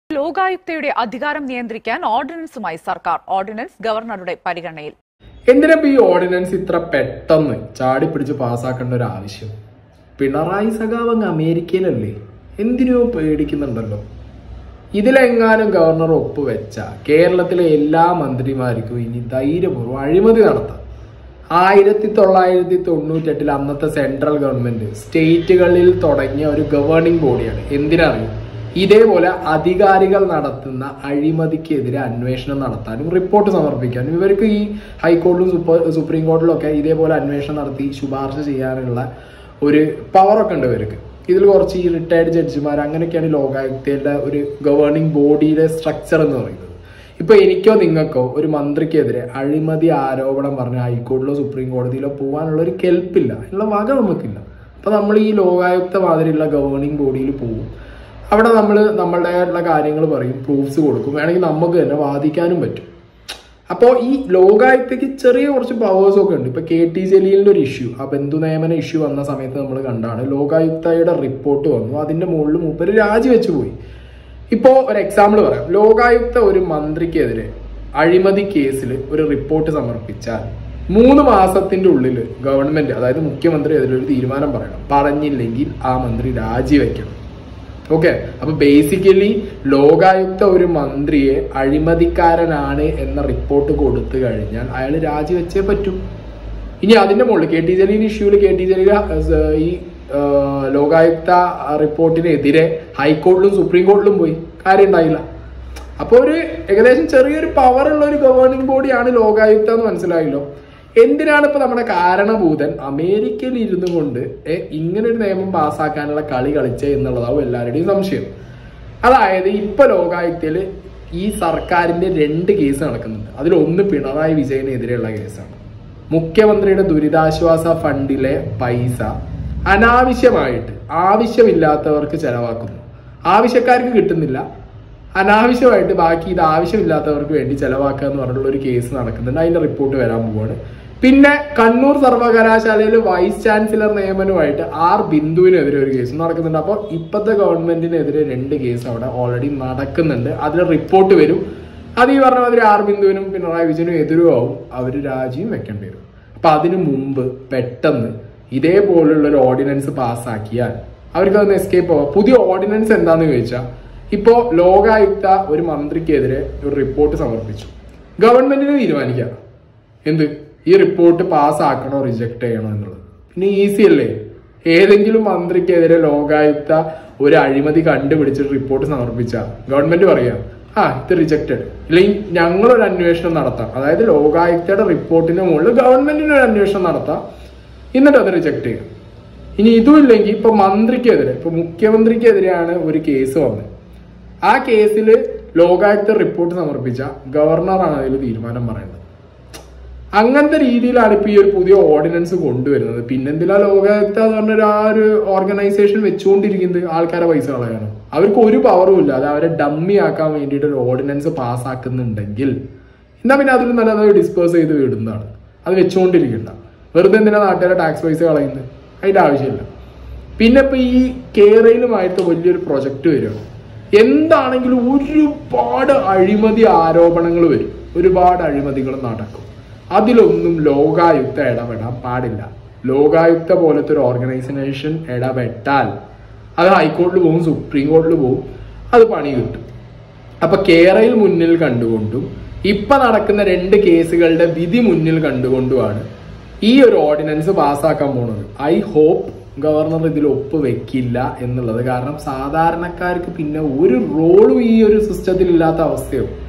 ലോകായുക്തയുടെ അധികാരം നിയന്ത്രിക്കാൻ ഓർഡിനൻസുമായി സർക്കാർ ഓർഡിനൻസ് ഗവർണറുടെ പരിഗണനയിൽ എന്തിനാ ഈ ഓർഡിനൻസ് ഇത്ര പെട്ടെന്ന് ചാടി പിടിച്ച് പാസ്സാക്കേണ്ട ഒരു ആവശ്യം പിണറായി സഖാവ് അങ്ങ് അമേരിക്കയിലല്ലേ എന്തിനോ പേടിക്കുന്നുണ്ടല്ലോ ഇതിലെങ്ങാനും ഗവർണർ ഒപ്പുവെച്ച കേരളത്തിലെ എല്ലാ മന്ത്രിമാർക്കും ഇനി ധൈര്യപൂർവ്വം അഴിമതി നടത്താം ആയിരത്തി തൊള്ളായിരത്തി തൊണ്ണൂറ്റെട്ടിൽ അന്നത്തെ സെൻട്രൽ ഗവൺമെന്റ് സ്റ്റേറ്റുകളിൽ തുടങ്ങിയ ഒരു ഗവേണിംഗ് ബോഡിയാണ് എന്തിനറിയും ഇതേപോലെ അധികാരികൾ നടത്തുന്ന അഴിമതിക്കെതിരെ അന്വേഷണം നടത്താനും റിപ്പോർട്ട് സമർപ്പിക്കാനും ഇവർക്ക് ഈ ഹൈക്കോടതിയും സൂപ്പർ സുപ്രീം കോടതിയിലും ഒക്കെ ഇതേപോലെ അന്വേഷണം നടത്തി ശുപാർശ ചെയ്യാനുള്ള ഒരു പവറൊക്കെ ഉണ്ട് ഇവർക്ക് ഇതിൽ കുറച്ച് ഈ റിട്ടയർഡ് ജഡ്ജിമാർ അങ്ങനെയൊക്കെയാണ് ഈ ലോകായുക്തയുടെ ഒരു ഗവേണിംഗ് ബോഡിയുടെ സ്ട്രക്ചർ എന്ന് പറയുന്നത് ഇപ്പൊ എനിക്കോ നിങ്ങൾക്കോ ഒരു മന്ത്രിക്കെതിരെ അഴിമതി ആരോപണം പറഞ്ഞ ഹൈക്കോടതിയിലോ സുപ്രീം കോടതിയിലോ പോകാനുള്ള ഒരു കെൽപ്പില്ല ഉള്ള വക നമുക്കില്ല അപ്പൊ നമ്മൾ ഈ ലോകായുക്ത മാതിരിയുള്ള ഗവേണിംഗ് ബോഡിയിൽ പോകും അവിടെ നമ്മൾ നമ്മളുടേതായിട്ടുള്ള കാര്യങ്ങൾ പറയും പ്രൂഫ്സ് കൊടുക്കും വേണമെങ്കിൽ നമുക്ക് തന്നെ വാദിക്കാനും പറ്റും അപ്പോൾ ഈ ലോകായുക്തയ്ക്ക് ചെറിയ കുറച്ച് പവേഴ്സ് ഒക്കെ ഉണ്ട് ഇപ്പൊ കെ ടി ജലീലിന്റെ ഒരു ഇഷ്യൂ ആ ബന്ധു നിയമന ഇഷ്യൂ വന്ന സമയത്ത് നമ്മൾ കണ്ടാണ് ലോകായുക്തയുടെ റിപ്പോർട്ട് വന്നു അതിന്റെ മുകളിൽ മൂപ്പര് രാജിവെച്ചു പോയി ഇപ്പോ ഒരു എക്സാമ്പിൾ പറയാം ലോകായുക്ത ഒരു മന്ത്രിക്കെതിരെ അഴിമതി കേസിൽ ഒരു റിപ്പോർട്ട് സമർപ്പിച്ചാൽ മൂന്ന് മാസത്തിന്റെ ഉള്ളിൽ ഗവൺമെന്റ് അതായത് മുഖ്യമന്ത്രി അതിലൊരു തീരുമാനം പറയണം പറഞ്ഞില്ലെങ്കിൽ ആ മന്ത്രി രാജിവെക്കണം ഓക്കെ അപ്പൊ ബേസിക്കലി ലോകായുക്ത ഒരു മന്ത്രിയെ അഴിമതിക്കാരനാണ് എന്ന റിപ്പോർട്ട് കൊടുത്തു കഴിഞ്ഞാൽ അയാൾ രാജിവെച്ചേ പറ്റൂ ഇനി അതിന്റെ മുകളിൽ കെ ടി ജലീൽ ഇഷ്യൂല് കെ ടി ജലീൽ അഹ് ഈ ആഹ് ലോകായുക്ത റിപ്പോർട്ടിനെതിരെ ഹൈക്കോടതിയിലും സുപ്രീം കോടതിയിലും പോയി കാര്യം ഉണ്ടായില്ല അപ്പോൾ ഒരു ഏകദേശം ചെറിയൊരു പവർ ഉള്ള ഒരു ഗവേണിംഗ് ബോഡിയാണ് ലോകായുക്ത എന്ന് മനസ്സിലായല്ലോ എന്തിനാണ് ഇപ്പൊ നമ്മുടെ കാരണഭൂതൻ അമേരിക്കയിൽ ഇരുന്നു കൊണ്ട് ഏ, ഇങ്ങനെ ഒരു നിയമം പാസ്സാക്കാനുള്ള കളി കളിച്ചേ എന്നുള്ളതാവും എല്ലാവരുടെയും സംശയം അതായത് ഇപ്പൊ ലോകായുക്തയിൽ ഈ സർക്കാരിന്റെ രണ്ട് കേസ് നടക്കുന്നുണ്ട് അതിലൊന്ന് പിണറായി വിജയനെതിരെയുള്ള കേസാണ് മുഖ്യമന്ത്രിയുടെ ദുരിതാശ്വാസ ഫണ്ടിലെ പൈസ അനാവശ്യമായിട്ട് ആവശ്യമില്ലാത്തവർക്ക് ചെലവാക്കുന്നു ആവശ്യക്കാർക്ക് കിട്ടുന്നില്ല അനാവശ്യമായിട്ട് ബാക്കി ഇത് ആവശ്യമില്ലാത്തവർക്ക് വേണ്ടി ചെലവാക്കുക എന്ന് പറഞ്ഞിട്ടുള്ള ഒരു കേസ് നടക്കുന്നുണ്ട് അതിന്റെ റിപ്പോർട്ട് വരാൻ പോവാണ് പിന്നെ കണ്ണൂർ സർവകലാശാലയിൽ വൈസ് ചാൻസലർ നിയമനവുമായിട്ട് ആർ ബിന്ദുവിനെതിരെ ഒരു കേസ് നടക്കുന്നുണ്ട് അപ്പോൾ ഇപ്പോഴത്തെ ഗവൺമെന്റിനെതിരെ രണ്ട് കേസ് അവിടെ ഓൾറെഡി നടക്കുന്നുണ്ട് അതിൽ റിപ്പോർട്ട് വരും അത് ഈ പറഞ്ഞ മാതിരി ആർ ബിന്ദുവിനും പിണറായി വിജയനും എതിരും ആവും അവർ രാജിയും വെക്കേണ്ടി വരും അപ്പൊ അതിനു മുമ്പ് പെട്ടെന്ന് ഇതേപോലുള്ള ഒരു ഓർഡിനൻസ് പാസ്സാക്കിയാൽ അവർക്ക് അതൊന്ന് എസ്കേപ്പ് ആവാം പുതിയ ഓർഡിനൻസ് എന്താന്ന് ചോദിച്ചാൽ ഇപ്പോ ലോകായുക്ത ഒരു മന്ത്രിക്കെതിരെ ഒരു റിപ്പോർട്ട് സമർപ്പിച്ചു ഗവൺമെന്റിന് തീരുമാനിക്കാം എന്ത് ഈ റിപ്പോർട്ട് പാസ്സാക്കണോ റിജക്ട് ചെയ്യണോ എന്നുള്ളത് പിന്നെ ഈസി അല്ലേ ഏതെങ്കിലും മന്ത്രിക്കെതിരെ ലോകായുക്ത ഒരു അഴിമതി കണ്ടുപിടിച്ചിട്ട് റിപ്പോർട്ട് സമർപ്പിച്ച ഗവൺമെന്റ് പറയാം ആ ഇത് റിജക്റ്റഡ് ഇല്ലെങ്കിൽ ഞങ്ങളൊരു അന്വേഷണം നടത്താം അതായത് ലോകായുക്തയുടെ റിപ്പോർട്ടിന് മുകളിൽ ഗവൺമെന്റിന് ഒരു അന്വേഷണം നടത്താം എന്നിട്ട് അത് റിജക്ട് ചെയ്യാം ഇനി ഇതും ഇല്ലെങ്കിൽ ഇപ്പൊ മന്ത്രിക്കെതിരെ ഇപ്പൊ മുഖ്യമന്ത്രിക്കെതിരെയാണ് ഒരു കേസ് വന്നത് ആ കേസിൽ ലോകായുക്ത റിപ്പോർട്ട് സമർപ്പിച്ച ഗവർണറാണ് അതിൽ തീരുമാനം പറയുന്നത് അങ്ങനത്തെ രീതിയിലാണ് ഇപ്പൊ ഈ ഒരു പുതിയ ഓർഡിനൻസ് കൊണ്ടുവരുന്നത് പിന്നെന്തിനാ ലോകായുക്ത എന്ന് പറഞ്ഞ ഒരു ആ ഒരു ഓർഗനൈസേഷൻ വെച്ചുകൊണ്ടിരിക്കുന്നത് ആൾക്കാരെ പൈസ കളയാനോ അവർക്ക് ഒരു പവറും ഇല്ല അത് അവരെ ഡമ്മി ആക്കാൻ വേണ്ടിയിട്ട് ഒരു ഓർഡിനൻസ് പാസ്സാക്കുന്നുണ്ടെങ്കിൽ എന്നാ പിന്നെ അതിൽ നല്ലത് ഡിസ്പേഴ്സ് ചെയ്ത് വിടുന്നതാണ് അത് വെച്ചുകൊണ്ടിരിക്കണ്ട വെറുതെ എന്തിനാ നാട്ടുകാരെ ടാക്സ് പൈസ കളയുന്നത് അതിന്റെ ആവശ്യമില്ല പിന്നെ ഇപ്പൊ ഈ കേരളയിലുമായിട്ട് വലിയൊരു പ്രൊജക്ട് വരികയാണ് എന്താണെങ്കിലും ഒരുപാട് അഴിമതി ആരോപണങ്ങൾ വരും ഒരുപാട് അഴിമതികൾ നടക്കും അതിലൊന്നും ലോകായുക്ത ഇടപെടാൻ പാടില്ല ലോകായുക്ത പോലത്തെ ഒരു ഓർഗനൈസേഷൻ ഇടപെട്ടാൽ അത് ഹൈക്കോടതിയിൽ പോകും സുപ്രീം കോടതിയിൽ പോകും അത് പണി കിട്ടും അപ്പൊ കേരളയിൽ മുന്നിൽ കണ്ടുകൊണ്ടും ഇപ്പൊ നടക്കുന്ന രണ്ട് കേസുകളുടെ വിധി മുന്നിൽ കണ്ടുകൊണ്ടുമാണ് ഈ ഒരു ഓർഡിനൻസ് പാസ്സാക്കാൻ പോണത് ഐ ഹോപ്പ് ഗവർണർ ഇതിൽ ഒപ്പ് വെക്കില്ല എന്നുള്ളത് കാരണം സാധാരണക്കാർക്ക് പിന്നെ ഒരു റോളും ഈ ഒരു സിസ്റ്റത്തിൽ ഇല്ലാത്ത അവസ്ഥയാവും